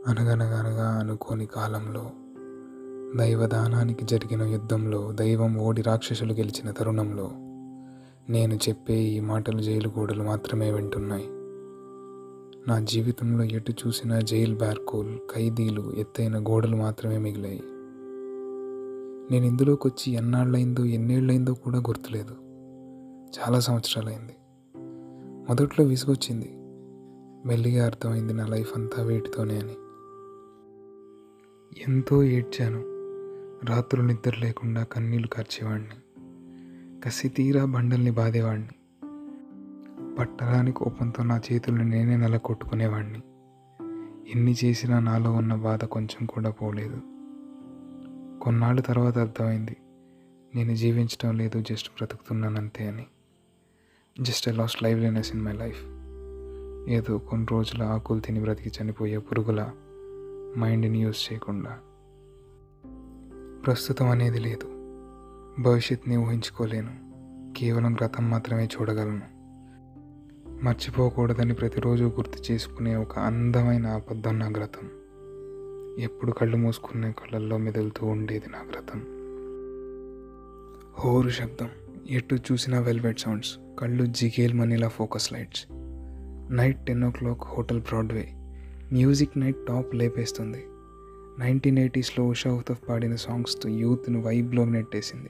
అనగనగనగా అనుకోని కాలంలో దైవదానానికి జరిగిన యుద్ధంలో దైవం ఓడి రాక్షసులు గెలిచిన తరుణంలో నేను చెప్పే ఈ మాటలు జైలు గోడలు మాత్రమే వింటున్నాయి నా జీవితంలో ఎటు చూసినా జైల్ బ్యార్కోల్ ఖైదీలు ఎత్తైన గోడలు మాత్రమే మిగిలాయి నేను ఇందులోకి వచ్చి ఎన్నాళ్ళైందో ఎన్నేళ్ళైందో కూడా గుర్తులేదు చాలా సంవత్సరాలైంది మొదట్లో విసుగొచ్చింది మెల్లిగా అర్థమైంది నా లైఫ్ అంతా వీటితోనే అని ఎంతో ఏడ్చాను రాత్రులు నిద్ర లేకుండా కన్నీళ్లు కార్చేవాడిని కసి తీరా బండల్ని బాధేవాడిని పట్టరాని కోపంతో నా చేతుల్ని నేనే నెల కొట్టుకునేవాడిని ఎన్ని చేసినా నాలో ఉన్న బాధ కొంచెం కూడా పోలేదు కొన్నాళ్ళ తర్వాత అర్థమైంది నేను జీవించడం లేదు జస్ట్ బ్రతుకుతున్నాను అంతే అని just I lost liveliness in my life ఏదో కొన్ని రోజుల ఆకులు తిని బ్రతికి చనిపోయే పురుగుల మైండ్ని యూజ్ చేయకుండా ప్రస్తుతం అనేది లేదు భవిష్యత్తుని ఊహించుకోలేను కేవలం గతం మాత్రమే చూడగలను మర్చిపోకూడదని ప్రతిరోజు గుర్తు చేసుకునే ఒక అందమైన అబద్ధం నా గ్రతం ఎప్పుడు కళ్ళు మూసుకునే కళ్ళల్లో మెదులుతూ ఉండేది నా గ్రతం హోరు శబ్దం ఎటు చూసినా వెల్వెట్ సౌండ్స్ కళ్ళు జిగేల్ మనీలా focus lights night ten o'clock hotel Broadway music night top లేపేస్తుంది నైన్టీన్ ఎయిటీస్లో ఉషా ఉతఫ్ పాడిన సాంగ్స్తో యూత్ను వైబ్లో నెట్టేసింది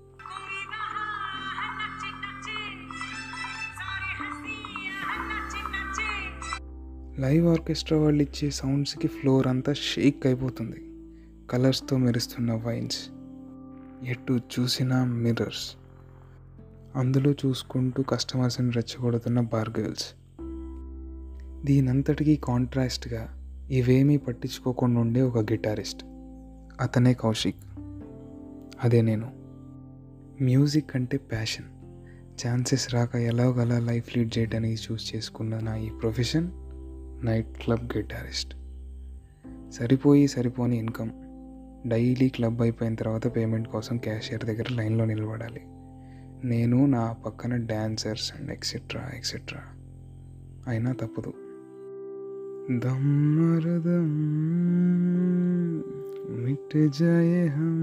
లైవ్ ఆర్కెస్ట్రా వాళ్ళు ఇచ్చే సౌండ్స్కి ఫ్లోర్ అంతా షేక్ అయిపోతుంది కలర్స్తో మెరుస్తున్న వైన్స్ ఎటు చూసినా మిర్రర్స్ అందులో చూసుకుంటూ కస్టమర్స్ని రెచ్చగొడుతున్న బార్ గర్ల్స్ దీనంతటికీ కాంట్రాస్ట్గా ఇవేమీ పట్టించుకోకుండా ఉండే ఒక గిటారిస్ట్ అతనే కౌశిక్ అదే నేను మ్యూజిక్ అంటే ప్యాషన్ ఛాన్సెస్ రాక ఎలాగలా లైఫ్ లీడ్ చేయడానికి చూస్ చేసుకున్న నా ఈ ప్రొఫెషన్ నైట్ క్లబ్ గిటారిస్ట్ సరిపోయి సరిపోని ఇన్కమ్ డైలీ క్లబ్ అయిపోయిన తర్వాత పేమెంట్ కోసం క్యాషియర్ దగ్గర లైన్లో నిలబడాలి నేను నా పక్కన డాన్సర్స్ అండ్ ఎక్సెట్రా ఎక్సెట్రా అయినా తప్పదు దమ్మరదం మిట్ జాయే హమ్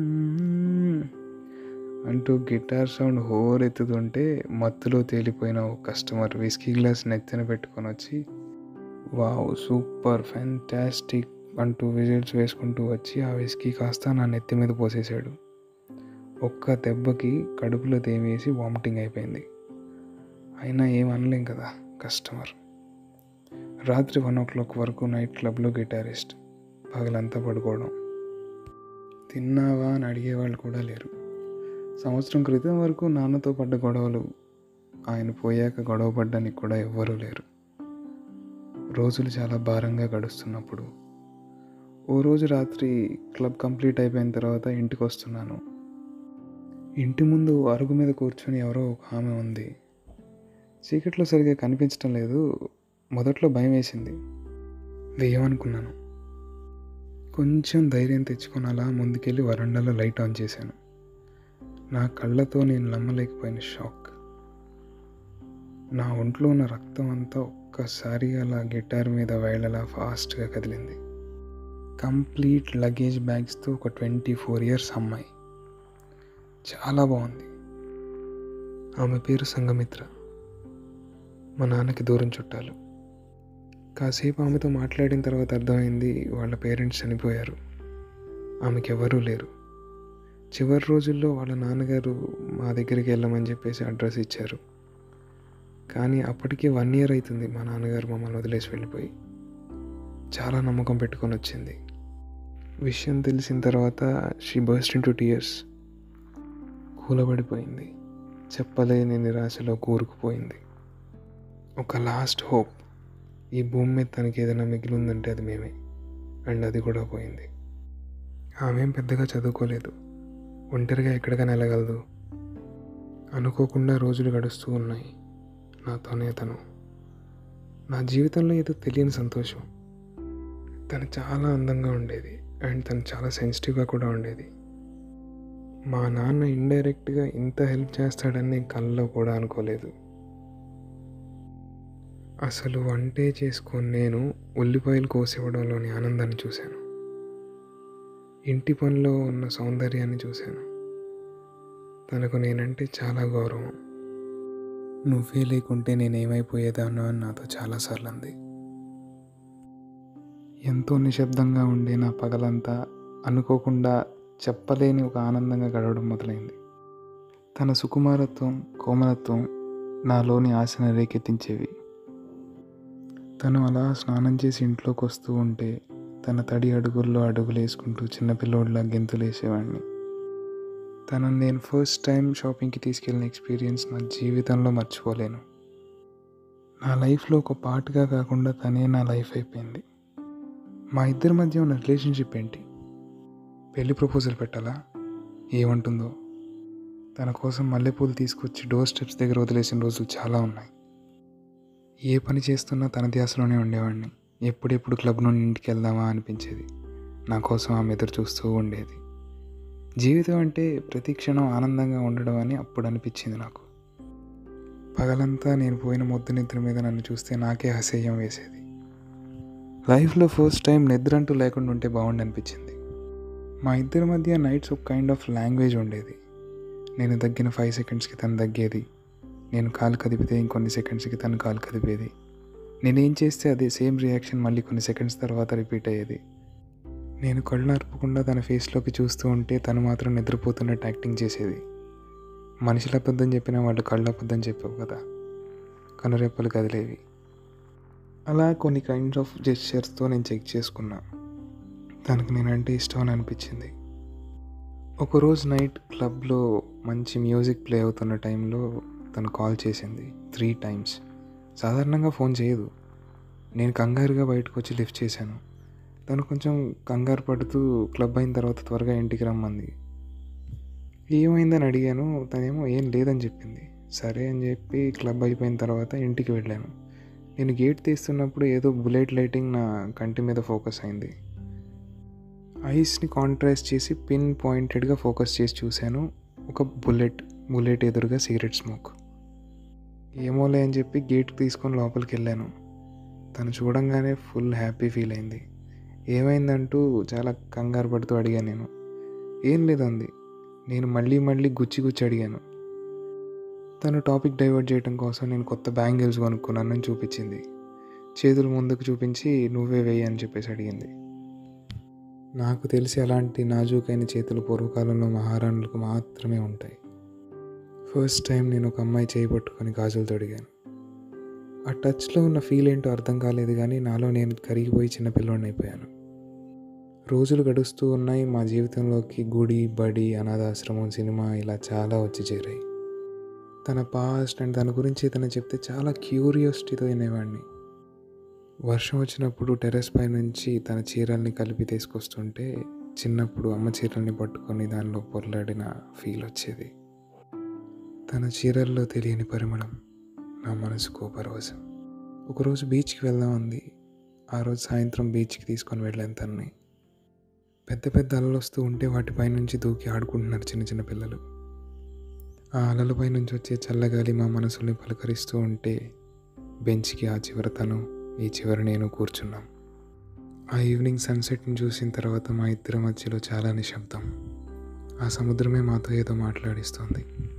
అంటూ గిటార్ సౌండ్ హోరెత్తుతుంటే మత్తులో తేలిపోయిన ఒక కస్టమర్ విస్కీ గ్లాస్ నెత్తిన పెట్టుకొని వచ్చి వావ్ సూపర్ ఫ్యాంటాస్టిక్ అంటూ విజిల్స్ వేసుకుంటూ వచ్చి ఆ విస్కీ కాస్త నా నెత్తి మీద పోసేశాడు ఒక్క దెబ్బకి కడుపులో దేవేసి వామిటింగ్ అయిపోయింది అయినా ఏం అనలేం కదా కస్టమర్ రాత్రి వన్ ఓ క్లాక్ వరకు నైట్ క్లబ్లో గిటారిస్ట్ పగలంతా పడుకోవడం తిన్నావా అని అడిగేవాళ్ళు కూడా లేరు సంవత్సరం క్రితం వరకు నాన్నతో పడ్డ గొడవలు ఆయన పోయాక గొడవ పడ్డానికి కూడా ఎవ్వరూ లేరు రోజులు చాలా భారంగా గడుస్తున్నప్పుడు ఓ రోజు రాత్రి క్లబ్ కంప్లీట్ అయిపోయిన తర్వాత ఇంటికి వస్తున్నాను ఇంటి ముందు అరుగు మీద కూర్చొని ఎవరో ఒక ఆమె ఉంది చీకట్లో సరిగ్గా కనిపించడం లేదు మొదట్లో భయం వేసింది వేయమనుకున్నాను కొంచెం ధైర్యం తెచ్చుకొని అలా ముందుకెళ్ళి వరండాలో లైట్ ఆన్ చేశాను నా కళ్ళతో నేను నమ్మలేకపోయిన షాక్ నా ఒంట్లో ఉన్న రక్తం అంతా ఒక్కసారి అలా గిటార్ మీద వేళలా ఫాస్ట్గా కదిలింది కంప్లీట్ లగేజ్ బ్యాగ్స్తో ఒక ట్వంటీ ఫోర్ ఇయర్స్ అమ్మాయి చాలా బాగుంది ఆమె పేరు సంగమిత్ర మా నాన్నకి దూరం చుట్టాలు కాసేపు ఆమెతో మాట్లాడిన తర్వాత అర్థమైంది వాళ్ళ పేరెంట్స్ చనిపోయారు ఆమెకి ఎవరూ లేరు చివరి రోజుల్లో వాళ్ళ నాన్నగారు మా దగ్గరికి వెళ్ళమని చెప్పేసి అడ్రస్ ఇచ్చారు కానీ అప్పటికే వన్ ఇయర్ అవుతుంది మా నాన్నగారు మమ్మల్ని వదిలేసి వెళ్ళిపోయి చాలా నమ్మకం పెట్టుకొని వచ్చింది విషయం తెలిసిన తర్వాత she burst into tears కూలబడిపోయింది చెప్పలేని నిరాశలో కూరుకుపోయింది ఒక లాస్ట్ హోప్ ఈ భూమి మీద తనకి ఏదైనా మిగిలి ఉందంటే అది మేమే అండ్ అది కూడా పోయింది ఆమెం పెద్దగా చదువుకోలేదు ఒంటరిగా ఎక్కడికైనా వెళ్ళగలదు అనుకోకుండా రోజులు గడుస్తూ ఉన్నాయి నాతోనే తను నా జీవితంలో ఏదో తెలియని సంతోషం తను చాలా అందంగా ఉండేది అండ్ తను చాలా సెన్సిటివ్గా కూడా ఉండేది మా నాన్న ఇండైరెక్ట్గా ఇంత హెల్ప్ చేస్తాడని నేను కళ్ళలో కూడా అనుకోలేదు అసలు వంటే చేసుకొని నేను ఉల్లిపాయలు కోసివ్వడంలోని ఆనందాన్ని చూశాను ఇంటి పనిలో ఉన్న సౌందర్యాన్ని చూశాను తనకు నేనంటే చాలా గౌరవం నువ్వే లేకుంటే నేనేమైపోయేదానో అని నాతో చాలాసార్లు అంది ఎంతో నిశ్శబ్దంగా ఉండే నా పగలంతా అనుకోకుండా చెప్పలేని ఒక ఆనందంగా గడవడం మొదలైంది తన సుకుమారత్వం కోమలత్వం నాలోని ఆశను రేకెత్తించేవి తను అలా స్నానం చేసి ఇంట్లోకి వస్తూ ఉంటే తన తడి అడుగుల్లో అడుగులు వేసుకుంటూ చిన్నపిల్లోడిలా గెంతులు వేసేవాడిని తనను నేను ఫస్ట్ టైం షాపింగ్కి తీసుకెళ్ళిన ఎక్స్పీరియన్స్ నా జీవితంలో మర్చిపోలేను నా లైఫ్లో ఒక పార్ట్గా కాకుండా తనే నా లైఫ్ అయిపోయింది మా ఇద్దరి మధ్య ఉన్న రిలేషన్షిప్ ఏంటి పెళ్లి ప్రపోజల్ పెట్టాలా ఏమంటుందో తన కోసం మల్లెపూలు తీసుకొచ్చి డోర్ స్టెప్స్ దగ్గర వదిలేసిన రోజులు చాలా ఉన్నాయి ఏ పని చేస్తున్నా తన ధ్యాసలోనే ఉండేవాడిని ఎప్పుడెప్పుడు క్లబ్ నుండి ఇంటికి వెళ్దామా అనిపించేది నా కోసం ఆమె ఎదురు చూస్తూ ఉండేది జీవితం అంటే ప్రతి క్షణం ఆనందంగా ఉండడం అని అప్పుడు అనిపించింది నాకు పగలంతా నేను పోయిన మొద్దు నిద్ర మీద నన్ను చూస్తే నాకే అసహ్యం వేసేది లైఫ్లో ఫస్ట్ టైం నిద్ర అంటూ లేకుండా ఉంటే బాగుండి అనిపించింది మా ఇద్దరి మధ్య నైట్స్ ఒక కైండ్ ఆఫ్ లాంగ్వేజ్ ఉండేది నేను తగ్గిన ఫైవ్ సెకండ్స్కి తను తగ్గేది నేను కాలు కదిపితే ఇంకొన్ని సెకండ్స్కి తను కాలు కదిపేది నేనేం చేస్తే అదే సేమ్ రియాక్షన్ మళ్ళీ కొన్ని సెకండ్స్ తర్వాత రిపీట్ అయ్యేది నేను కళ్ళు నరపకుండా తన ఫేస్లోకి చూస్తూ ఉంటే తను మాత్రం నిద్రపోతున్నట్టు యాక్టింగ్ చేసేది మనుషుల అబద్ధం చెప్పిన వాళ్ళు కళ్ళు అబద్ధం చెప్పావు కదా కనురెప్పలు కదిలేవి అలా కొన్ని కైండ్స్ ఆఫ్ జెస్చర్స్తో నేను చెక్ చేసుకున్నా తనకు నేనంటే ఇష్టం అని అనిపించింది ఒకరోజు నైట్ క్లబ్లో మంచి మ్యూజిక్ ప్లే అవుతున్న టైంలో తను కాల్ చేసింది త్రీ టైమ్స్ సాధారణంగా ఫోన్ చేయదు నేను కంగారుగా బయటకు వచ్చి లిఫ్ట్ చేశాను తను కొంచెం కంగారు పడుతూ క్లబ్ అయిన తర్వాత త్వరగా ఇంటికి రమ్మంది ఏమైందని అడిగాను తనేమో ఏం లేదని చెప్పింది సరే అని చెప్పి క్లబ్ అయిపోయిన తర్వాత ఇంటికి వెళ్ళాను నేను గేట్ తీస్తున్నప్పుడు ఏదో బుల్లెట్ లైటింగ్ నా కంటి మీద ఫోకస్ అయింది ఐస్ని కాంట్రాస్ట్ చేసి పిన్ పాయింటెడ్గా ఫోకస్ చేసి చూశాను ఒక బుల్లెట్ బుల్లెట్ ఎదురుగా సిగరెట్ స్మోక్ ఏమోలే అని చెప్పి గేట్ తీసుకొని లోపలికి వెళ్ళాను తను చూడంగానే ఫుల్ హ్యాపీ ఫీల్ అయింది ఏమైందంటూ చాలా కంగారు పడుతూ అడిగాను నేను ఏం లేదంది నేను మళ్ళీ మళ్ళీ గుచ్చి గుచ్చి అడిగాను తను టాపిక్ డైవర్ట్ చేయడం కోసం నేను కొత్త బ్యాంగిల్స్ కొనుక్కున్నానని చూపించింది చేతులు ముందుకు చూపించి నువ్వే వేయి అని చెప్పేసి అడిగింది నాకు తెలిసి అలాంటి నాజూకైన చేతులు పూర్వకాలంలో మహారాణులకు మాత్రమే ఉంటాయి ఫస్ట్ టైం నేను ఒక అమ్మాయి చేయి పట్టుకొని గాజులు తొడిగాను ఆ టచ్లో ఉన్న ఫీల్ ఏంటో అర్థం కాలేదు కానీ నాలో నేను కరిగిపోయి చిన్నపిల్లోడిని అయిపోయాను రోజులు గడుస్తూ ఉన్నాయి మా జీవితంలోకి గుడి బడి అనాథాశ్రమం సినిమా ఇలా చాలా వచ్చి చేరాయి తన పాస్ట్ అండ్ తన గురించి తను చెప్తే చాలా క్యూరియాసిటీతో వినేవాడిని వర్షం వచ్చినప్పుడు టెర్రస్ పై నుంచి తన చీరల్ని కలిపి తీసుకొస్తుంటే చిన్నప్పుడు అమ్మ చీరల్ని పట్టుకొని దానిలో పొరలాడిన ఫీల్ వచ్చేది తన చీరల్లో తెలియని పరిమళం నా మనసుకు పరవశం ఒకరోజు బీచ్కి వెళ్దాం అంది ఆ రోజు సాయంత్రం బీచ్కి తీసుకొని వెళ్ళాను తనని పెద్ద పెద్ద అలలు వస్తూ ఉంటే వాటిపై నుంచి దూకి ఆడుకుంటున్నారు చిన్న చిన్న పిల్లలు ఆ అలలపై నుంచి వచ్చే చల్లగాలి మా మనసుల్ని పలకరిస్తూ ఉంటే బెంచ్కి ఆ చివర తను ఈ చివర నేను కూర్చున్నాం ఆ ఈవినింగ్ సన్సెట్ని చూసిన తర్వాత మా ఇద్దరి మధ్యలో చాలా నిశ్శబ్దం ఆ సముద్రమే మాతో ఏదో మాట్లాడిస్తోంది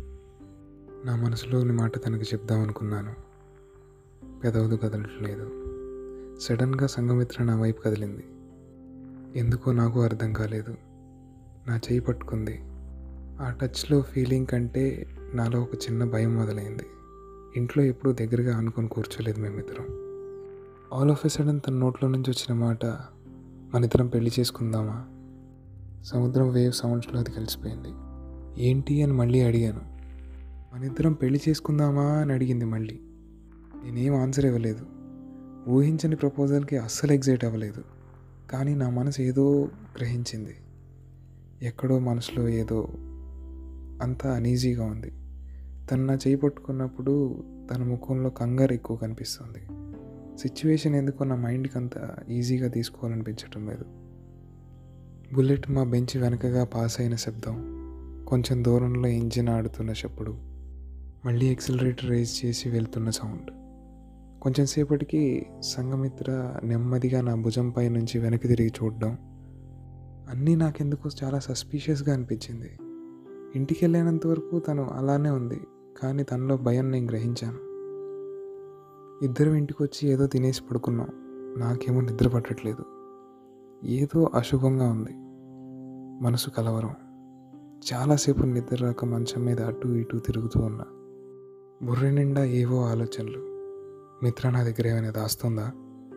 నా మనసులోని మాట తనకు చెప్దాం అనుకున్నాను పెదవులు కదలట్లేదు సడన్గా సంఘమిత్ర నా వైపు కదిలింది ఎందుకో నాకు అర్థం కాలేదు నా చేయి పట్టుకుంది ఆ టచ్లో ఫీలింగ్ కంటే నాలో ఒక చిన్న భయం మొదలైంది ఇంట్లో ఎప్పుడూ దగ్గరగా అనుకొని కూర్చోలేదు మేమిద్దరం ఆల్ ఆఫ్ ఎ సడన్ తన నోట్లో నుంచి వచ్చిన మాట మన ఇద్దరం పెళ్లి చేసుకుందామా సముద్రం వేవ్ సౌండ్స్లో అది కలిసిపోయింది ఏంటి అని మళ్ళీ అడిగాను మన ఇద్దరం పెళ్లి చేసుకుందామా అని అడిగింది మళ్ళీ నేనేం ఆన్సర్ ఇవ్వలేదు ఊహించని ప్రపోజల్కి అస్సలు ఎగ్జైట్ అవ్వలేదు కానీ నా మనసు ఏదో గ్రహించింది ఎక్కడో మనసులో ఏదో అంతా అనీజీగా ఉంది తను నా చేయి పట్టుకున్నప్పుడు తన ముఖంలో కంగారు ఎక్కువ కనిపిస్తుంది సిచ్యువేషన్ ఎందుకో నా మైండ్కి అంత ఈజీగా తీసుకోవాలనిపించటం లేదు బుల్లెట్ మా బెంచ్ వెనకగా పాస్ అయిన శబ్దం కొంచెం దూరంలో ఇంజిన్ ఆడుతున్న చప్పుడు మళ్ళీ ఎక్సిలరేటర్ రేస్ చేసి వెళ్తున్న సౌండ్ కొంచెం సేపటికి సంఘమిత్ర నెమ్మదిగా నా భుజంపై నుంచి వెనక్కి తిరిగి చూడడం అన్నీ నాకెందుకో చాలా సస్పీషియస్గా అనిపించింది ఇంటికి వెళ్ళేంత వరకు తను అలానే ఉంది కానీ తనలో భయం నేను గ్రహించాను ఇద్దరం ఇంటికి వచ్చి ఏదో తినేసి పడుకున్నాం నాకేమో నిద్ర పట్టట్లేదు ఏదో అశుభంగా ఉంది మనసు కలవరం చాలాసేపు నిద్ర రాక మంచం మీద అటు ఇటు తిరుగుతూ ఉన్నా బుర్ర నిండా ఏవో ఆలోచనలు మిత్ర నా దగ్గర ఏమైనా దాస్తుందా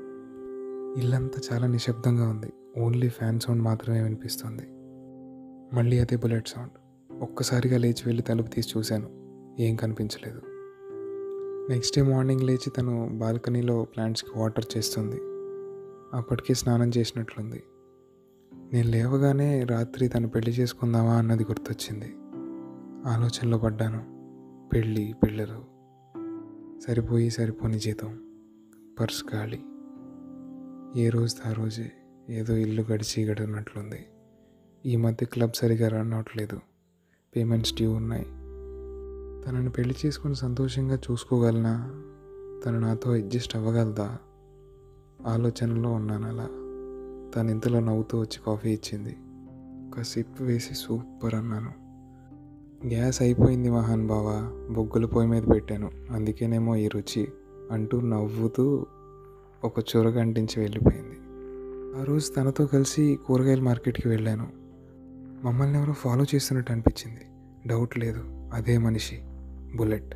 ఇల్లంతా చాలా నిశ్శబ్దంగా ఉంది ఓన్లీ ఫ్యాన్ సౌండ్ మాత్రమే వినిపిస్తుంది మళ్ళీ అదే బుల్లెట్ సౌండ్ ఒక్కసారిగా లేచి వెళ్ళి తలుపు తీసి చూశాను ఏం కనిపించలేదు నెక్స్ట్ డే మార్నింగ్ లేచి తను బాల్కనీలో ప్లాంట్స్కి వాటర్ చేస్తుంది అప్పటికే స్నానం చేసినట్లుంది నేను లేవగానే రాత్రి తను పెళ్లి చేసుకుందామా అన్నది గుర్తొచ్చింది ఆలోచనలో పడ్డాను పెళ్ళి పిల్లలు సరిపోయి సరిపోని జీతం పర్స్ ఖాళీ ఏ రోజు ఆ రోజే ఏదో ఇల్లు గడిచి గడినట్లుంది ఈ మధ్య క్లబ్ సరిగా రన్ అవట్లేదు పేమెంట్స్ డ్యూ ఉన్నాయి తనని పెళ్లి చేసుకొని సంతోషంగా చూసుకోగలనా తను నాతో అడ్జస్ట్ అవ్వగలదా ఆలోచనలో ఉన్నాను అలా తను ఇంతలో నవ్వుతూ వచ్చి కాఫీ ఇచ్చింది ఒక సిప్ వేసి సూపర్ అన్నాను గ్యాస్ అయిపోయింది మహాన్ బావా బొగ్గుల పొయ్యి మీద పెట్టాను అందుకేనేమో ఈ రుచి అంటూ నవ్వుతూ ఒక చొరగ అంటించి వెళ్ళిపోయింది ఆ రోజు తనతో కలిసి కూరగాయల మార్కెట్కి వెళ్ళాను మమ్మల్ని ఎవరో ఫాలో చేస్తున్నట్టు అనిపించింది డౌట్ లేదు అదే మనిషి బుల్లెట్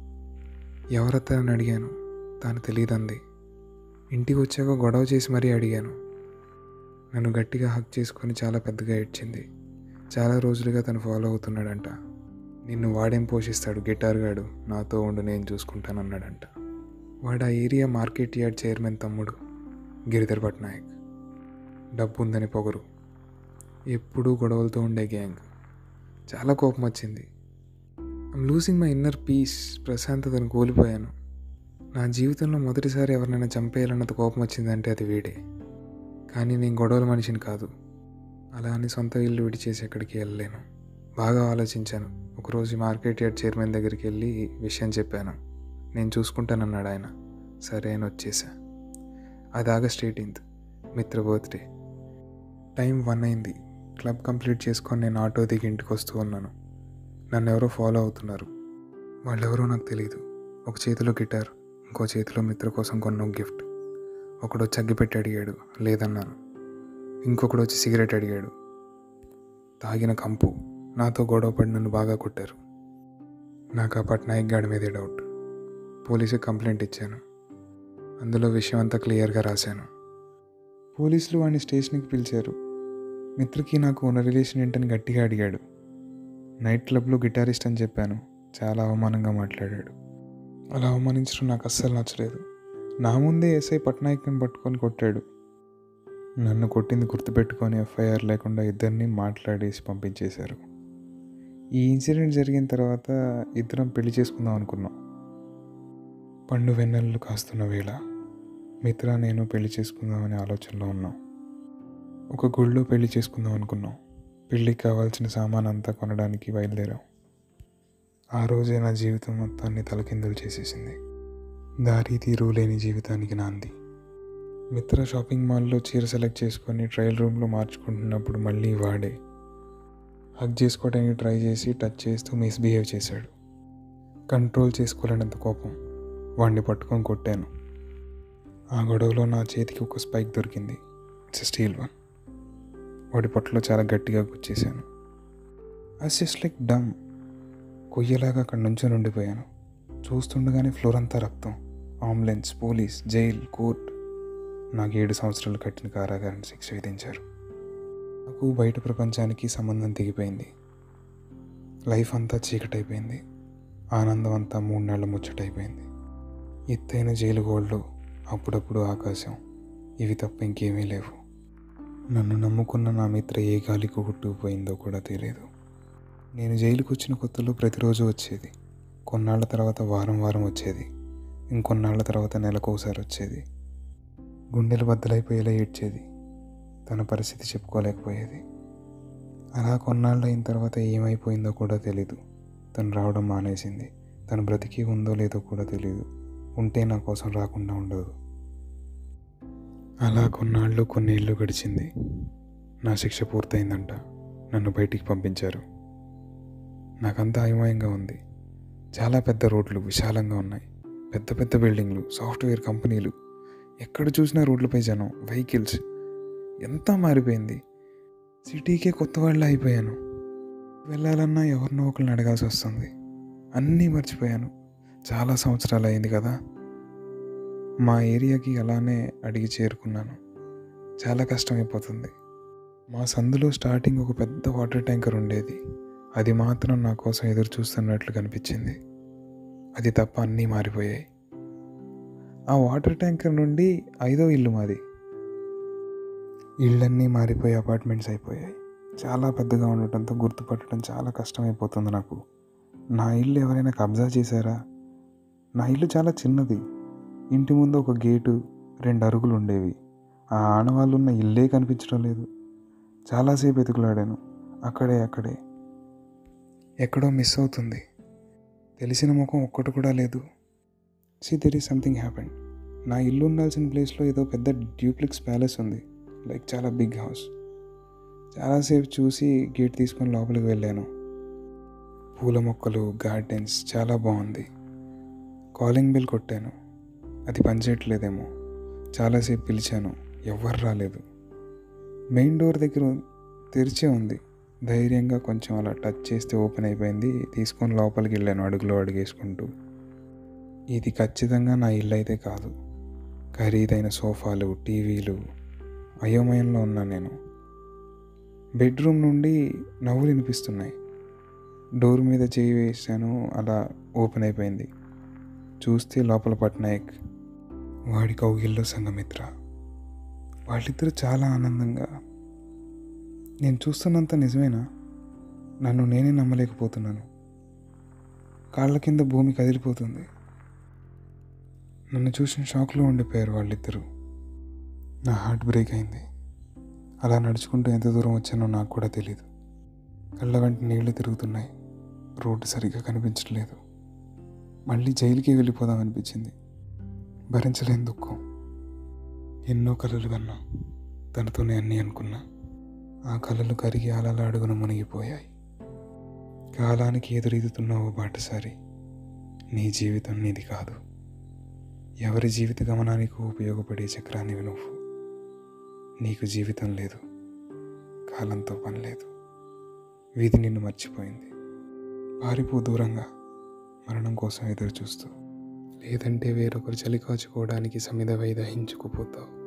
ఎవరత్తానని అడిగాను తాను తెలియదంది ఇంటికి వచ్చాక గొడవ చేసి మరీ అడిగాను నన్ను గట్టిగా హక్ చేసుకొని చాలా పెద్దగా ఏడ్చింది చాలా రోజులుగా తను ఫాలో అవుతున్నాడంట నిన్ను వాడేం పోషిస్తాడు గిటార్ గాడు నాతో ఉండు నేను చూసుకుంటానన్నాడంట వాడు ఆ ఏరియా మార్కెట్ యార్డ్ చైర్మన్ తమ్ముడు గిరిధర్ పట్నాయక్ డబ్బు ఉందని పొగరు ఎప్పుడూ గొడవలతో ఉండే గ్యాంగ్ చాలా కోపం వచ్చింది I'm losing my inner peace ప్రశాంతతను కోల్పోయాను నా జీవితంలో మొదటిసారి ఎవరినైనా చంపేయాలన్నంత కోపం వచ్చిందంటే అది వీడే కానీ నేను గొడవల మనిషిని కాదు అలా అని సొంత ఇల్లు విడిచేసి ఎక్కడికి వెళ్ళలేను బాగా ఆలోచించాను ఒకరోజు మార్కెట్ యార్డ్ చైర్మన్ దగ్గరికి వెళ్ళి విషయం చెప్పాను నేను చూసుకుంటానన్నాడు ఆయన సరే అని వచ్చేసా అది August eighteenth Mitra birthday time one అయింది క్లబ్ కంప్లీట్ చేసుకొని నేను ఆటో దిగి ఇంటికి వస్తూ ఉన్నాను నన్ను ఎవరో ఫాలో అవుతున్నారు వాళ్ళెవరో నాకు తెలియదు ఒక చేతిలో గిటార్ ఇంకో చేతిలో మిత్ర కోసం కొన్న గిఫ్ట్ ఒకడు వచ్చి అగ్గిపెట్టి అడిగాడు లేదన్నాను ఇంకొకడు వచ్చి సిగరెట్ అడిగాడు తాగిన కంపు నాతో గొడవ పడి నన్ను బాగా కొట్టారు నాకు ఆ పట్నాయక్ గాడి మీదే డౌట్ పోలీసుకి కంప్లైంట్ ఇచ్చాను అందులో విషయం అంతా క్లియర్గా రాశాను పోలీసులు వాడిని స్టేషన్కి పిలిచారు మిత్రకి నాకు ఉన్న రిలేషన్ ఏంటని గట్టిగా అడిగాడు నైట్ క్లబ్లో గిటారిస్ట్ అని చెప్పాను చాలా అవమానంగా మాట్లాడాడు అలా అవమానించడం నాకు అస్సలు నచ్చలేదు నా ముందే ఎస్ఐ పట్నాయక్ని పట్టుకొని కొట్టాడు నన్ను కొట్టింది గుర్తుపెట్టుకొని ఎఫ్ఐఆర్ లేకుండా ఇద్దరిని మాట్లాడేసి పంపించేశారు ఈ ఇన్సిడెంట్ జరిగిన తర్వాత ఇద్దరం పెళ్లి చేసుకుందాం అనుకున్నాం పండు వెన్నెలలు కాస్తున్న వేళ మిత్ర నేను పెళ్లి చేసుకుందామనే ఆలోచనలో ఉన్నాం ఒక గుళ్ళో పెళ్లి చేసుకుందాం అనుకున్నాం పెళ్ళికి కావాల్సిన సామాన్ అంతా కొనడానికి బయలుదేరాం ఆ రోజే నా జీవితం మొత్తాన్ని తలకిందులు చేసేసింది దారి తీరు లేని జీవితానికి నాంది మిత్ర షాపింగ్ మాల్లో చీర సెలెక్ట్ చేసుకొని ట్రయల్ రూమ్లో మార్చుకుంటున్నప్పుడు మళ్ళీ వాడే హక్ చేసుకోవడానికి ట్రై చేసి టచ్ చేస్తూ మిస్బిహేవ్ చేశాడు కంట్రోల్ చేసుకోలేనంత కోపం వాడిని పట్టుకొని కొట్టాను ఆ గొడవలో నా చేతికి ఒక స్పైక్ దొరికింది ఇట్స్ స్టీల్ వన్ వాడి పొట్టలో చాలా గట్టిగా గుచ్చేశాను అస్ జస్ట్ లైక్ డమ్ కొయ్యలాగా అక్కడ నుంచొని ఉండిపోయాను చూస్తుండగానే ఫ్లోర్ అంతా రక్తం అంబులెన్స్ పోలీస్ జైల్ కోర్ట్ నాకు ఏడు సంవత్సరాలు కట్టిన కారాగారం శిక్ష విధించారు నాకు బయట ప్రపంచానికి సంబంధం తెగిపోయింది లైఫ్ అంతా చీకటైపోయింది ఆనందం అంతా మూడు నెలల ముచ్చటైపోయింది ఎత్తైన జైలు గోళ్ళు అప్పుడప్పుడు ఆకాశం ఇవి తప్ప ఇంకేమీ లేవు నన్ను నమ్ముకున్న నా మిత్ర ఏ గాలికి కొట్టుకుపోయిందో కూడా తెలియదు నేను జైలుకు వచ్చిన కొత్తలో ప్రతిరోజు వచ్చేది కొన్నాళ్ళ తర్వాత వారం వారం వచ్చేది ఇంకొన్నాళ్ళ తర్వాత నెలకోసారి వచ్చేది గుండెలు బద్దలైపోయేలా ఏడ్చేది తన పరిస్థితి చెప్పుకోలేకపోయేది అలా కొన్నాళ్ళు అయిన తర్వాత ఏమైపోయిందో కూడా తెలీదు తను రావడం మానేసింది తను బ్రతికి ఉందో లేదో కూడా తెలియదు ఉంటే నా కోసం రాకుండా ఉండదు అలా కొన్నాళ్ళు కొన్నేళ్ళు గడిచింది నా శిక్ష పూర్తయిందంట నన్ను బయటికి పంపించారు నాకంతా అయోమయంగా ఉంది చాలా పెద్ద రోడ్లు విశాలంగా ఉన్నాయి పెద్ద పెద్ద బిల్డింగ్లు సాఫ్ట్వేర్ కంపెనీలు ఎక్కడ చూసినా రోడ్లపై జనం వెహికల్స్ ఎంత మారిపోయింది సిటీకే కొత్త వాళ్ళ అయిపోయాను వెళ్ళాలన్నా ఎవరినో ఒకరిని అడగాల్సి వస్తుంది అన్నీ మర్చిపోయాను చాలా సంవత్సరాలు అయింది కదా మా ఏరియాకి అలానే అడిగి చేరుకున్నాను చాలా కష్టమైపోతుంది మా సందులో స్టార్టింగ్ ఒక పెద్ద వాటర్ ట్యాంకర్ ఉండేది అది మాత్రం నా కోసం ఎదురు చూస్తున్నట్లు కనిపించింది అది తప్ప అన్నీ మారిపోయాయి ఆ వాటర్ ట్యాంకర్ నుండి ఐదో ఇల్లు మాది ఇళ్ళన్నీ మారిపోయి అపార్ట్మెంట్స్ అయిపోయాయి చాలా పెద్దగా ఉండటంతో గుర్తుపట్టడం చాలా కష్టమైపోతుంది నాకు నా ఇల్లు ఎవరైనా కబ్జా చేశారా నా ఇల్లు చాలా చిన్నది ఇంటి ముందు ఒక గేటు రెండు అరుగులు ఉండేవి ఆ ఆనవాళ్ళు ఉన్న ఇల్లే కనిపించడం లేదు చాలాసేపు ఎతుకులాడాను అక్కడే అక్కడే ఎక్కడో మిస్ అవుతుంది తెలిసిన ముఖం ఒక్కటి కూడా లేదు see there is something happened నా ఇల్లు ఉండాల్సిన ప్లేస్లో ఏదో పెద్ద డ్యూప్లెక్స్ ప్యాలెస్ ఉంది లైక్ చాలా బిగ్ హౌస్ చాలాసేపు చూసి గేట్ తీసుకొని లోపలికి వెళ్ళాను పూల మొక్కలు గార్డెన్స్ చాలా బాగుంది కాలింగ్ బిల్ కొట్టాను అది పనిచేయట్లేదేమో చాలాసేపు పిలిచాను ఎవ్వరు రాలేదు మెయిన్ డోర్ దగ్గర తెరిచే ఉంది ధైర్యంగా కొంచెం అలా టచ్ చేస్తే ఓపెన్ అయిపోయింది తీసుకొని లోపలికి వెళ్ళాను అడుగులో అడుగేసుకుంటూ ఇది ఖచ్చితంగా నా ఇల్లు అయితే కాదు ఖరీదైన సోఫాలు టీవీలు అయోమయంలో ఉన్నాను నేను బెడ్రూమ్ నుండి నవ్వులు వినిపిస్తున్నాయి డోర్ మీద చేయి వేసాను అలా ఓపెన్ అయిపోయింది చూస్తే లోపల పట్నాయక్ వాడి కౌగిల్లో సంగమిత్ర వాళ్ళిద్దరూ చాలా ఆనందంగా నేను చూస్తున్నంత నిజమేనా నన్ను నేనే నమ్మలేకపోతున్నాను కాళ్ళ కింద భూమి కదిలిపోతుంది నన్ను చూసిన షాక్లో ఉండిపోయారు వాళ్ళిద్దరూ నా హార్ట్ బ్రేక్ అయింది అలా నడుచుకుంటూ ఎంత దూరం వచ్చానో నాకు కూడా తెలియదు కళ్ళ వెంట నీళ్లు తిరుగుతున్నాయి రోడ్డు సరిగ్గా కనిపించట్లేదు మళ్ళీ జైలుకి వెళ్ళిపోదాం అనిపించింది భరించలేని దుఃఖం ఎన్నో కలలు కన్నా తనతోనే అన్నీ అనుకున్నా ఆ కలలు కరిగి అలల అడుగున మునిగిపోయాయి కాలానికి ఎదురీదుతున్న ఓ బాటసారి నీ జీవితం నీది కాదు ఎవరి జీవిత గమనానికి ఉపయోగపడే చక్రానివి నువ్వు నీకు జీవితం లేదు కాలంతో పని లేదు వీధి నిన్ను మర్చిపోయింది పారిపో దూరంగా మరణం కోసం ఎదురు చూస్తూ లేదంటే వేరొకరు చలి కాచుకోవడానికి సమిధ వై దహించుకుపోతావు